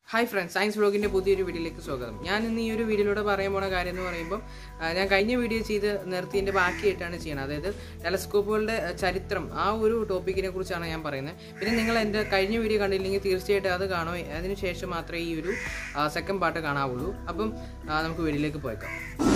hi friends science വ്ലോഗിൻ്റെ പുതിയൊരു വീഡിയോയിലേക്ക് സ്വാഗതം ഞാൻ ഇന്ന് ഈ ഒരു വീഡിയോയിലൂടെ പറയാൻ പോണ കാര്യം എന്ന് പറയുമ്പോൾ ആ, ഞാൻ കഴിഞ്ഞ വീഡിയോ ചെയ്ത് നിർത്തിയതിൻ്റെ ബാക്കിയായിട്ടാണ് ചെയ്യണത് അതായത് ടെലസ്കോപ്പുകളുടെ ആ, ചരിത്രം ആ ഒരു ടോപ്പിക്കിനെ കുറിച്ചാണ് ഞാൻ പറയുന്നത് പിന്നെ നിങ്ങൾ എൻ്റെ കഴിഞ്ഞ വീഡിയോ കണ്ടില്ലെങ്കിൽ തീർച്ചയായിട്ടും അത് കാണുമോ അതിന് ശേഷം മാത്രമേ ഈ ഒരു സെക്കൻഡ് പാർട്ട് കാണാവുള്ളൂ അപ്പം ആ, നമുക്ക് വീഡിയോയിലേക്ക് പോയേക്കാം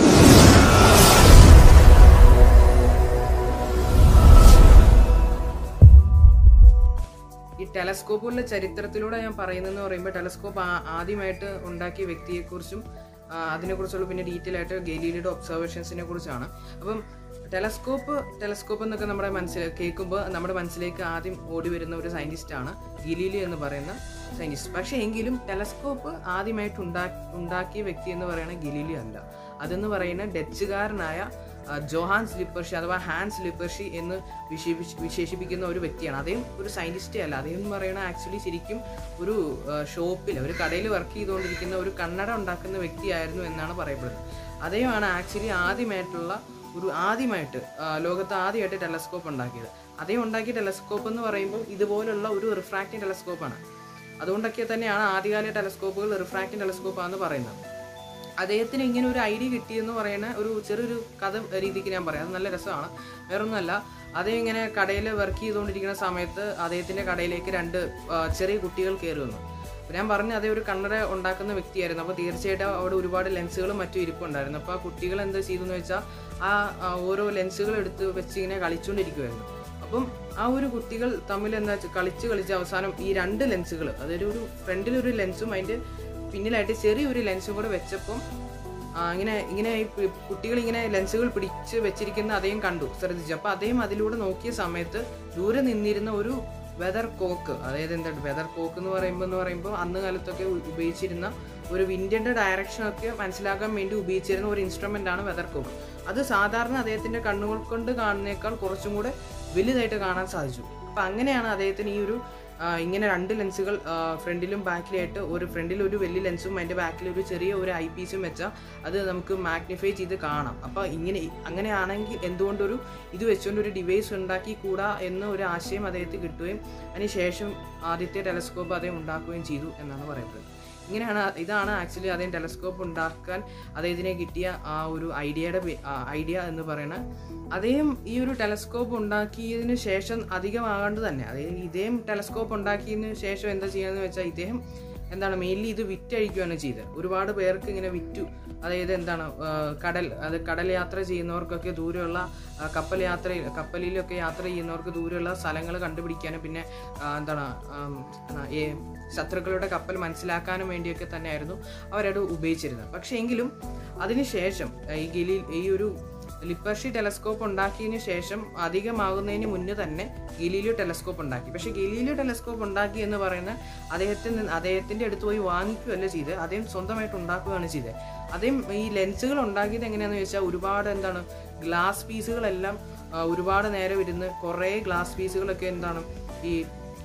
ഈ ടെലസ്കോപ്പുകളുടെ ചരിത്രത്തിലൂടെ ഞാൻ പറയുന്നതെന്ന് പറയുമ്പോൾ ടെലസ്കോപ്പ് ആദ്യമായിട്ട് ഉണ്ടാക്കിയ വ്യക്തിയെക്കുറിച്ചും ആ, അതിനെക്കുറിച്ചുള്ള പിന്നെ ഡീറ്റെയിൽ ആയിട്ട് ഗലീലിയുടെ ഒബ്സർവേഷൻസിനെ കുറിച്ചാണ് അപ്പം ടെലസ്കോപ്പ് ടെലസ്കോപ്പ് എന്നൊക്കെ നമ്മുടെ മനസ്സിൽ കേൾക്കുമ്പോൾ നമ്മുടെ മനസ്സിലേക്ക് ആദ്യം ഓടി വരുന്ന ഒരു സയൻറ്റിസ്റ്റാണ് ഗലീലി എന്ന് പറയുന്ന സയൻറ്റിസ്റ്റ് പക്ഷേ എങ്കിലും ടെലസ്കോപ്പ് ആദ്യമായിട്ട് ഉണ്ടാ ഉണ്ടാക്കിയ വ്യക്തി എന്ന് പറയുന്നത് ഗലീലി അല്ല അതെന്ന് പറയുന്ന ഡച്ചുകാരനായ ആ, ജോഹാൻസ് ലിപ്പർഷി അഥവാ ഹാൻസ് ലിപ്പർഷി എന്ന് വിശേഷിപ്പി വിശേഷിപ്പിക്കുന്ന ഒരു വ്യക്തിയാണ് അദ്ദേഹം ഒരു സയൻറ്റിസ്റ്റേ അല്ല അദ്ദേഹം എന്ന് പറയുന്നത് ആക്ച്വലി ശരിക്കും ഒരു ഷോപ്പിൽ ഒരു കടയിൽ വർക്ക് ചെയ്തുകൊണ്ടിരിക്കുന്ന ഒരു കണ്ണട ഉണ്ടാക്കുന്ന വ്യക്തിയായിരുന്നു എന്നാണ് പറയപ്പെടുന്നത് അദ്ദേഹമാണ് ആക്ച്വലി ആദ്യമായിട്ടുള്ള ഒരു ആദ്യമായിട്ട് ആ, ലോകത്ത് ആദ്യമായിട്ട് ടെലസ്കോപ്പ് ഉണ്ടാക്കിയത് അദ്ദേഹം ഉണ്ടാക്കിയ ടെലസ്കോപ്പ് എന്ന് പറയുമ്പോൾ ഇതുപോലുള്ള ഒരു റിഫ്രാക്റ്റിംഗ് ടെലസ്കോപ്പാണ് അതുകൊണ്ടൊക്കെ തന്നെയാണ് ആദ്യകാല ടെലസ്കോപ്പുകൾ റിഫ്രാക്റ്റിംഗ് ടെലസ്കോപ്പാന്ന് പറയുന്നത് അദ്ദേഹത്തിന് ഇങ്ങനെ ഒരു ഐഡിയ കിട്ടിയെന്ന് പറയുന്ന ഒരു ചെറിയൊരു കഥ രീതിക്ക് ഞാൻ പറയാം അത് നല്ല രസമാണ് വേറൊന്നുമല്ല അദ്ദേഹം ഇങ്ങനെ കടയിൽ വർക്ക് ചെയ്തുകൊണ്ടിരിക്കുന്ന സമയത്ത് അദ്ദേഹത്തിൻ്റെ കടയിലേക്ക് രണ്ട് ആ, ചെറിയ കുട്ടികൾ കയറി വന്നു അപ്പോൾ ഞാൻ പറഞ്ഞു അതേ ഒരു കണ്ണട ഉണ്ടാക്കുന്ന വ്യക്തിയായിരുന്നു അപ്പോൾ തീർച്ചയായിട്ടും അവിടെ ഒരുപാട് ലെൻസുകളും മറ്റും ഇരിപ്പുണ്ടായിരുന്നു അപ്പോൾ ആ കുട്ടികൾ എന്താ ചെയ്തു എന്ന് വെച്ചാൽ ആ ആ, ഓരോ ലെൻസുകൾ എടുത്ത് വെച്ച് ഇങ്ങനെ കളിച്ചുകൊണ്ടിരിക്കുമായിരുന്നു അപ്പം ആ ഒരു കുട്ടികൾ തമ്മിൽ എന്താ വെച്ചാൽ കളിച്ച് കളിച്ച് അവസാനം ഈ രണ്ട് ലെൻസുകൾ അതായത് ഒരു ഫ്രണ്ടിൽ ഒരു ലെൻസും അതിൻ്റെ പിന്നിലായിട്ട് ചെറിയൊരു ലെൻസും കൂടെ വെച്ചപ്പം ആ, ഇങ്ങനെ ഇങ്ങനെ ഈ പി- കുട്ടികൾ ഇങ്ങനെ ലെൻസുകൾ പിടിച്ച് വെച്ചിരിക്കുന്ന അദ്ദേഹം കണ്ടു ശ്രദ്ധിച്ചു അപ്പോൾ അദ്ദേഹം അതിലൂടെ നോക്കിയ സമയത്ത് ദൂരെ നിന്നിരുന്ന ഒരു വെതർ കോക്ക് അതായത് എന്താ വെതർ കോക്ക് എന്ന് പറയുമ്പോൾ എന്ന് പറയുമ്പോൾ അന്ന് കാലത്തൊക്കെ ഉ- ഉപയോഗിച്ചിരുന്ന ഒരു വിൻഡിൻ്റെ ഡയറക്ഷനൊക്കെ മനസ്സിലാക്കാൻ വേണ്ടി ഉപയോഗിച്ചിരുന്ന ഒരു ഇൻസ്ട്രുമെൻ്റ് ആണ് വെതർ കോക്ക് അത് സാധാരണ അദ്ദേഹത്തിൻ്റെ കണ്ണുകൾ കൊണ്ട് കാണുന്നേക്കാൾ കുറച്ചും കൂടെ വലുതായിട്ട് കാണാൻ സാധിച്ചു അപ്പം അങ്ങനെയാണ് അദ്ദേഹത്തിന് ഈ ഒരു ആ, ഇങ്ങനെ രണ്ട് ലെൻസുകൾ ഫ്രണ്ടിലും ബാക്കിലായിട്ട് ഒരു ഫ്രണ്ടിൽ ഒരു വലിയ ലെൻസും അതിൻ്റെ ബാക്കിൽ ഒരു ചെറിയ ഒരു ഐ പീസും വെച്ചാൽ അത് നമുക്ക് മാഗ്നിഫൈ ചെയ്ത് കാണാം അപ്പോൾ ഇങ്ങനെ അങ്ങനെയാണെങ്കിൽ എന്തുകൊണ്ടൊരു ഇത് വെച്ചുകൊണ്ട് ഒരു ഡിവൈസ് ഉണ്ടാക്കി കൂടാ എന്ന ഒരു ആശയം അദ്ദേഹത്തിന് കിട്ടുകയും അതിനുശേഷം ആദ്യത്തെ ടെലസ്കോപ്പ് അദ്ദേഹം ഉണ്ടാക്കുകയും ചെയ്തു എന്നാണ് പറയപ്പെടുന്നത് ഇങ്ങനെയാണ് ഇതാണ് ആക്ച്വലി അദ്ദേഹം ടെലസ്കോപ്പ് ഉണ്ടാക്കാൻ അദ്ദേഹത്തിനെ കിട്ടിയ ആ ഒരു ഐഡിയയുടെ ഐഡിയ എന്ന് പറയുന്നത് അദ്ദേഹം ഈ ഒരു ടെലസ്കോപ്പ് ഉണ്ടാക്കിയതിന് ശേഷം അധികമാകാണ്ട് തന്നെ അതായത് ഇദ്ദേഹം ടെലസ്കോപ്പ് ഉണ്ടാക്കിയതിന് ശേഷം എന്താ ചെയ്യുകയെന്ന് വെച്ചാൽ ഇദ്ദേഹം എന്താണ് മെയിൻലി ഇത് വിറ്റഴിക്കുകയാണ് ചെയ്തത് ഒരുപാട് പേർക്ക് ഇങ്ങനെ വിറ്റു അതായത് എന്താണ് ആ, കടൽ അത് കടൽ യാത്ര ചെയ്യുന്നവർക്കൊക്കെ ദൂരെയുള്ള ആ, കപ്പൽ യാത്ര കപ്പലിലൊക്കെ യാത്ര ചെയ്യുന്നവർക്ക് ദൂരെയുള്ള സ്ഥലങ്ങൾ കണ്ടുപിടിക്കാനും പിന്നെ ആ, എന്താണ് ആം, ആ, ഈ ശത്രുക്കളുടെ കപ്പൽ മനസ്സിലാക്കാനും വേണ്ടിയൊക്കെ തന്നെയായിരുന്നു അവരത് ഉപയോഗിച്ചിരുന്നത് പക്ഷേ എങ്കിലും അതിനുശേഷം ഈ ഗലി ഈ ഒരു ലിപ്പർഷി ടെലസ്കോപ്പ് ഉണ്ടാക്കിയതിന് ശേഷം അധികമാകുന്നതിന് മുന്നേ തന്നെ ഗലീലിയോ ടെലസ്കോപ്പ് ഉണ്ടാക്കി പക്ഷേ ഗലീലിയോ ടെലസ്കോപ്പ് ഉണ്ടാക്കി എന്ന് പറയുന്ന അദ്ദേഹത്തിന് അദ്ദേഹത്തിൻ്റെ അടുത്ത് പോയി വാങ്ങിക്കുകയല്ല ചെയ്ത് അദ്ദേഹം സ്വന്തമായിട്ട് ഉണ്ടാക്കുകയാണ് ചെയ്തത് അദ്ദേഹം ഈ ലെൻസുകൾ ഉണ്ടാക്കിയത് എങ്ങനെയാണെന്ന് വെച്ചാൽ ഒരുപാട് എന്താണ് ഗ്ലാസ് പീസുകളെല്ലാം ആ, ഒരുപാട് നേരം ഇരുന്ന് കുറേ ഗ്ലാസ് പീസുകളൊക്കെ എന്താണ് ഈ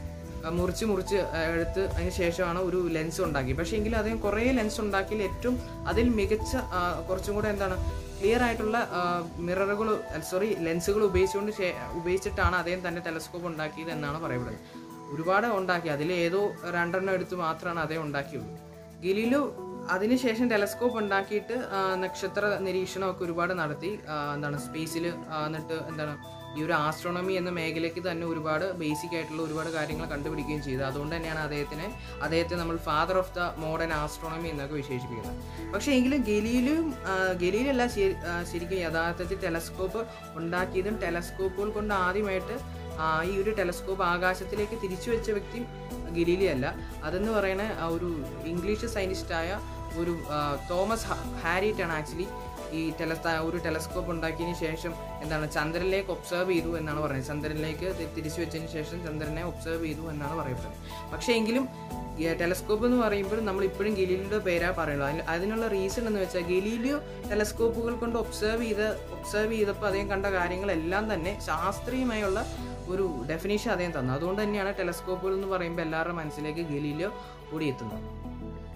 ആ, മുറിച്ച് മുറിച്ച് ആ, എടുത്ത് അതിന് ശേഷമാണ് ഒരു ലെൻസ് ഉണ്ടാക്കി പക്ഷേ എങ്കിലും അദ്ദേഹം കുറേ ലെൻസ് ഉണ്ടാക്കിയതിൽ ഏറ്റവും അതിൽ മികച്ച ആ, കുറച്ചും കൂടെ എന്താണ് ക്ലിയർ ആയിട്ടുള്ള മിററുകൾ സോറി ലെൻസുകൾ ഉപയോഗിച്ചുകൊണ്ട് ശേ- ഉപയോഗിച്ചിട്ടാണ് അദ്ദേഹം തന്നെ ടെലസ്കോപ്പ് ഉണ്ടാക്കിയത് എന്നാണ് പറയപ്പെടുന്നത് ഒരുപാട് ഉണ്ടാക്കി അതിൽ ഏതോ രണ്ടെണ്ണം എടുത്ത് മാത്രമാണ് അദ്ദേഹം ഉണ്ടാക്കിയുള്ളൂ ഗലീലോ അതിനുശേഷം ടെലസ്കോപ്പ് ഉണ്ടാക്കിയിട്ട് ആ, നക്ഷത്ര നിരീക്ഷണമൊക്കെ ഒരുപാട് നടത്തി ആ, എന്താണ് സ്പേസിൽ എന്നിട്ട് എന്താണ് ഈ ഒരു ആസ്ട്രോണമി എന്ന മേഖലയ്ക്ക് തന്നെ ഒരുപാട് ബേസിക് ആയിട്ടുള്ള ഒരുപാട് കാര്യങ്ങൾ കണ്ടുപിടിക്കുകയും ചെയ്തു അതുകൊണ്ട് തന്നെയാണ് അദ്ദേഹത്തിനെ അദ്ദേഹത്തെ നമ്മൾ father of the modern astronomy എന്നൊക്കെ വിശേഷിപ്പിക്കുന്നത് പക്ഷേ എങ്കിലും ഗലീലും ഗലീലല്ല ശരി- ആ, ശരിക്കും യഥാർത്ഥത്തിൽ ടെലസ്കോപ്പ് ഉണ്ടാക്കിയതും ടെലസ്കോപ്പുകൾ കൊണ്ട് ആദ്യമായിട്ട് ആ, ഈ ഒരു ടെലസ്കോപ്പ് ആകാശത്തിലേക്ക് തിരിച്ചു വെച്ച വ്യക്തി ഗലീലി അല്ല അതെന്ന് പറയുന്ന ആ ഒരു ഇംഗ്ലീഷ് സയൻറ്റിസ്റ്റായ ഒരു ആ, തോമസ് ഹ- ഹാരിറ്റ് ആണ് ആക്ച്വലി ഈ ടെലസ് ഒരു ടെലസ്കോപ്പ് ഉണ്ടാക്കിയതിന് ശേഷം എന്താണ് ചന്ദ്രനിലേക്ക് ഒബ്സർവ് ചെയ്തു എന്നാണ് പറയുന്നത് ചന്ദ്രനിലേക്ക് തി- തിരിച്ചു വെച്ചതിന് ശേഷം ചന്ദ്രനെ ഒബ്സർവ് ചെയ്തു എന്നാണ് പറയപ്പെടുന്നത് പക്ഷേ എങ്കിലും ഈ ടെലസ്കോപ്പ് എന്ന് പറയുമ്പോൾ നമ്മൾ ഇപ്പോഴും ഗലീലിയുടെ പേരാ പറയുള്ളൂ അതിന് അതിനുള്ള റീസൺ എന്ന് വെച്ചാൽ ഗലീലിയോ ടെലസ്കോപ്പുകൾ കൊണ്ട് ഒബ്സർവ് ചെയ്ത് ഒബ്സർവ് ചെയ്തപ്പോൾ അദ്ദേഹം കണ്ട കാര്യങ്ങളെല്ലാം തന്നെ ശാസ്ത്രീയമായുള്ള ഒരു ഡെഫിനേഷൻ അദ്ദേഹം തന്നു അതുകൊണ്ട് തന്നെയാണ് ടെലസ്കോപ്പുകൾ എന്ന് പറയുമ്പോൾ എല്ലാവരുടെ മനസ്സിലേക്ക് ഗലീലിയോ ഓടിയെത്തുന്നത്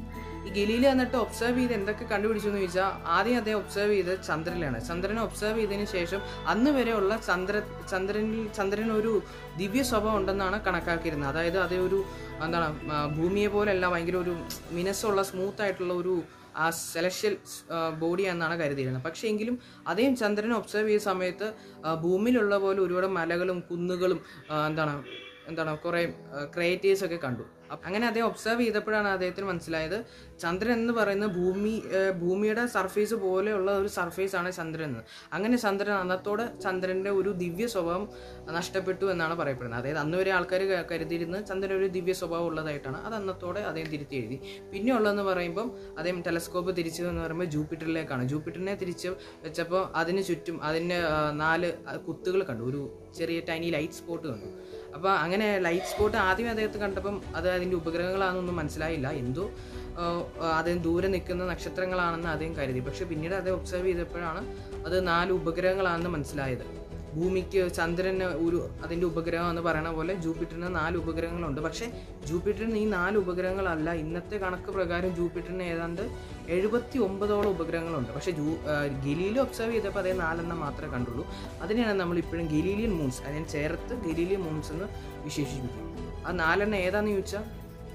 ഈ ഗലീലി എന്നിട്ട് ഒബ്സർവ് ചെയ്ത് എന്തൊക്കെ കണ്ടുപിടിച്ചു എന്ന് ചോദിച്ചാൽ ആദ്യം അദ്ദേഹം ഒബ്സർവ് ചെയ്ത് ചന്ദ്രനിലാണ് ചന്ദ്രനെ ഒബ്സർവ് ചെയ്തതിന് ശേഷം അന്ന് വരെയുള്ള ചന്ദ്ര ചന്ദ്രനിൽ ചന്ദ്രന് ഒരു ദിവ്യ സ്വഭാവം ഉണ്ടെന്നാണ് കണക്കാക്കിയിരുന്നത് അതായത് അതേ ഒരു എന്താണ് ആ, ഭൂമിയെ പോലെയല്ല ഭയങ്കര ഒരു മിനസ്സുള്ള സ്മൂത്ത് ആയിട്ടുള്ള ഒരു ആ സെലഷ്യൽ ബോഡി എന്നാണ് കരുതിയിരുന്നത് പക്ഷേ എങ്കിലും അദ്ദേഹം ചന്ദ്രനെ ഒബ്സർവ് ചെയ്ത സമയത്ത് ആ, ഭൂമിയിലുള്ള പോലെ ഒരുപാട് മലകളും കുന്നുകളും ആ, എന്താണ് എന്താണ് കുറേ ക്രിയേറ്റീവ്സ് ഒക്കെ കണ്ടു അപ്പ- അങ്ങനെ അദ്ദേഹം ഒബ്സർവ് ചെയ്തപ്പോഴാണ് അദ്ദേഹത്തിന് മനസ്സിലായത് ചന്ദ്രൻ എന്ന് പറയുന്നത് ഭൂമി ആ, ഭൂമിയുടെ സർഫേസ് പോലെയുള്ള ഒരു സർഫേസ് ആണ് ചന്ദ്രൻ എന്ന് അങ്ങനെ ചന്ദ്രൻ അന്നത്തോടെ ചന്ദ്രന്റെ ഒരു ദിവ്യ സ്വഭാവം നഷ്ടപ്പെട്ടു എന്നാണ് പറയപ്പെടുന്നത് അതായത് അന്ന് വരെ ആൾക്കാർ കരുതിയിരുന്നത് ചന്ദ്രൻ ഒരു ദിവ്യ സ്വഭാവം ഉള്ളതായിട്ടാണ് അത് അന്നത്തോടെ അദ്ദേഹം തിരുത്തി എഴുതി പിന്നെ ഉള്ളതെന്ന് പറയുമ്പം അദ്ദേഹം ടെലസ്കോപ്പ് തിരിച്ചു എന്ന് പറയുമ്പോൾ ജൂപ്പിറ്ററിലേക്കാണ് ജൂപ്പിറ്ററിനെ തിരിച്ച് വെച്ചപ്പോൾ അതിന് ചുറ്റും അതിന് ആ, നാല് കുത്തുകൾ കണ്ടു ഒരു ചെറിയ ടൈനി ലൈറ്റ് സ്പോട്ട് കണ്ടു അപ്പോൾ അങ്ങനെ ലൈറ്റ് സ്പോട്ട് ആദ്യം അദ്ദേഹത്തെ കണ്ടപ്പം അത് അതിൻ്റെ ഉപഗ്രഹങ്ങളാണെന്നൊന്നും മനസ്സിലായില്ല എന്തോ ആ, അദ്ദേഹം ദൂരെ നിൽക്കുന്ന നക്ഷത്രങ്ങളാണെന്ന് അദ്ദേഹം കരുതി പക്ഷെ പിന്നീട് അദ്ദേഹം ഒബ്സർവ് ചെയ്തപ്പോഴാണ് അത് നാല് ഉപഗ്രഹങ്ങളാണെന്ന് മനസ്സിലായത് ഭൂമിക്ക് ചന്ദ്രന് ഒരു അതിൻ്റെ ഉപഗ്രഹം എന്ന് പറയുന്ന പോലെ ജൂപ്പിറ്ററിന് നാല് ഉപഗ്രഹങ്ങളുണ്ട് പക്ഷേ ജൂപ്പിറ്ററിന് ഈ നാല് ഉപഗ്രഹങ്ങളല്ല ഇന്നത്തെ കണക്ക് പ്രകാരം ജൂപ്പിറ്ററിന് ഏതാണ്ട് എഴുപത്തി ഒമ്പതോളം ഉപഗ്രഹങ്ങളുണ്ട് പക്ഷേ ജൂ ഗലീലി ഒബ്സർവ് ചെയ്തപ്പോൾ അതേ നാലെണ്ണം മാത്രമേ കണ്ടുള്ളൂ അതിനെയാണ് നമ്മൾ ഇപ്പോഴും ഗലീലിയൻ മൂൺസ് അതിനെ ചേർത്ത് ഗലീലിയൻ മൂൺസ് എന്ന് വിശേഷിപ്പിക്കും ആ നാലെണ്ണം ഏതാണെന്ന് ചോദിച്ചാൽ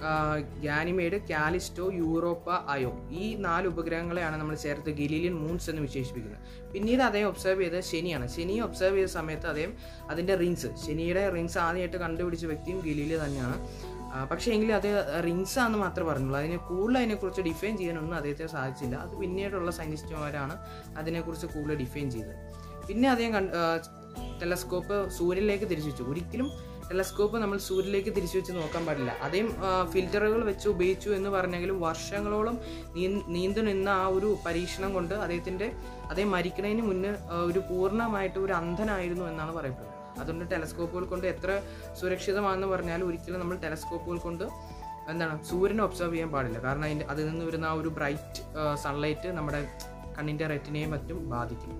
ഗാനിമേഡ് കാലിസ്റ്റോ യൂറോപ്പ അയോ ഈ നാല് ഉപഗ്രഹങ്ങളെയാണ് നമ്മൾ ചേർത്ത് ഗലീലിയൻ മൂൺസ് എന്ന് വിശേഷിപ്പിക്കുന്നത് പിന്നീട് അദ്ദേഹം ഒബ്സർവ് ചെയ്തത് ശനിയാണ് ശനി ഒബ്സർവ് ചെയ്ത സമയത്ത് അദ്ദേഹം അതിൻ്റെ റിങ്സ് ശനിയുടെ റിങ്സ് ആദ്യമായിട്ട് കണ്ടുപിടിച്ച വ്യക്തിയും ഗലീലി തന്നെയാണ് ആ, പക്ഷേ എങ്കിലും അത് റിങ്സ് ആണെന്ന് മാത്രമേ പറഞ്ഞുള്ളൂ അതിനെ കൂടുതൽ അതിനെക്കുറിച്ച് ഡിഫൈൻ ചെയ്യാനൊന്നും അദ്ദേഹത്തിന് സാധിച്ചില്ല അത് പിന്നീടുള്ള സയൻറ്റിസ്റ്റുമാരാണ് അതിനെക്കുറിച്ച് കൂടുതൽ ഡിഫൈൻ ചെയ്തത് പിന്നെ അദ്ദേഹം കണ്ട് ടെലസ്കോപ്പ് സൂര്യനിലേക്ക് തിരിച്ചു വെച്ചു ഒരിക്കലും ടെലസ്കോപ്പ് നമ്മൾ സൂര്യനിലേക്ക് തിരിച്ചു വെച്ച് നോക്കാൻ പാടില്ല അതേം ഫിൽറ്ററുകൾ വെച്ച് ഉപയോഗിച്ചു എന്ന് പറഞ്ഞെങ്കിലും വർഷങ്ങളോളം നീ- നീണ്ടു നിന്ന ആ ഒരു പരീക്ഷണം കൊണ്ട് അദ്ദേഹത്തിൻ്റെ അദ്ദേഹം മരിക്കുന്നതിന് മുന്നേ ആ, ഒരു പൂർണ്ണമായിട്ട് ഒരു അന്ധനായിരുന്നു എന്നാണ് പറയപ്പെടുന്നത് അതുകൊണ്ട് ടെലസ്കോപ്പുകൾ കൊണ്ട് എത്ര സുരക്ഷിതമാണെന്ന് പറഞ്ഞാലും ഒരിക്കലും നമ്മൾ ടെലസ്കോപ്പുകൾ കൊണ്ട് എന്താണ് സൂര്യനെ ഒബ്സർവ് ചെയ്യാൻ പാടില്ല കാരണം അതിൻ്റെ അതിൽ നിന്ന് വരുന്ന ആ ഒരു ബ്രൈറ്റ് സൺലൈറ്റ് നമ്മുടെ കണ്ണിൻ്റെ റെറ്റിനെയും മറ്റും ബാധിക്കും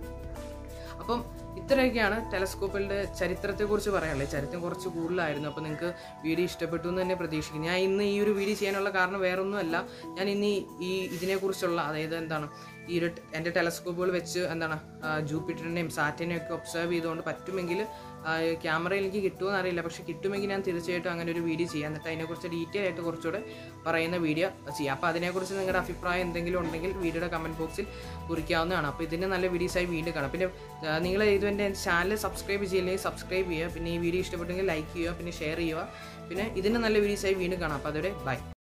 അപ്പം ഇത്രയൊക്കെയാണ് ടെലസ്കോപ്പിൻ്റെ ചരിത്രത്തെക്കുറിച്ച് പറയാനുള്ളത് ചരിത്രം കുറച്ച് കൂടുതലായിരുന്നു അപ്പോൾ നിങ്ങൾക്ക് വീഡിയോ ഇഷ്ടപ്പെട്ടു എന്ന് തന്നെ പ്രതീക്ഷിക്കുന്നു ഞാൻ ഇന്ന് ഈ ഒരു വീഡിയോ ചെയ്യാനുള്ള കാരണം വേറൊന്നുമല്ല ഞാൻ ഇന്ന് ഈ- ഈ ഇതിനെക്കുറിച്ചുള്ള അതായത് എന്താണ് ഈ ഒരു ടെ- എൻ്റെ ടെലസ്കോപ്പുകൾ വെച്ച് എന്താണ് ആ, ജൂപ്പിറ്ററിനെയും സാറ്റിനെയും ഒക്കെ ഒബ്സർവ് ചെയ്തുകൊണ്ട് പറ്റുമെങ്കിൽ ക്യാമറയിൽ എനിക്ക് കിട്ടുമെന്ന് അറിയില്ല പക്ഷെ കിട്ടുമെങ്കിൽ ഞാൻ തീർച്ചയായിട്ടും അങ്ങനെ ഒരു വീഡിയോ ചെയ്യാം എന്നിട്ട് അതിനെക്കുറിച്ച് ഡീറ്റെയിൽ ആയിട്ട് കുറച്ചുകൂടെ പറയുന്ന വീഡിയോ ചെയ്യാം അപ്പോൾ അതിനെക്കുറിച്ച് നിങ്ങളുടെ അഭിപ്രായം എന്തെങ്കിലും ഉണ്ടെങ്കിൽ വീഡിയോയുടെ കമൻറ്റ് ബോക്സിൽ കുറിക്കാവുന്നതാണ് അപ്പോൾ ഇതിൻ്റെ നല്ല വീഡിയോസായി വീണ്ടും കാണാം പിന്നെ നിങ്ങൾ ഇതുവരെ ചാനൽ സബ്സ്ക്രൈബ് ചെയ്യില്ലെങ്കിൽ സബ്സ്ക്രൈബ് ചെയ്യുക പിന്നെ ഈ വീഡിയോ ഇഷ്ടപ്പെട്ടെങ്കിൽ ലൈക്ക് ചെയ്യുക പിന്നെ ഷെയർ ചെയ്യുക പിന്നെ ഇതിൻ്റെ നല്ല വീഡിയോസായി വീണ്ടും കാണാം അപ്പോൾ അതോടെ ബൈ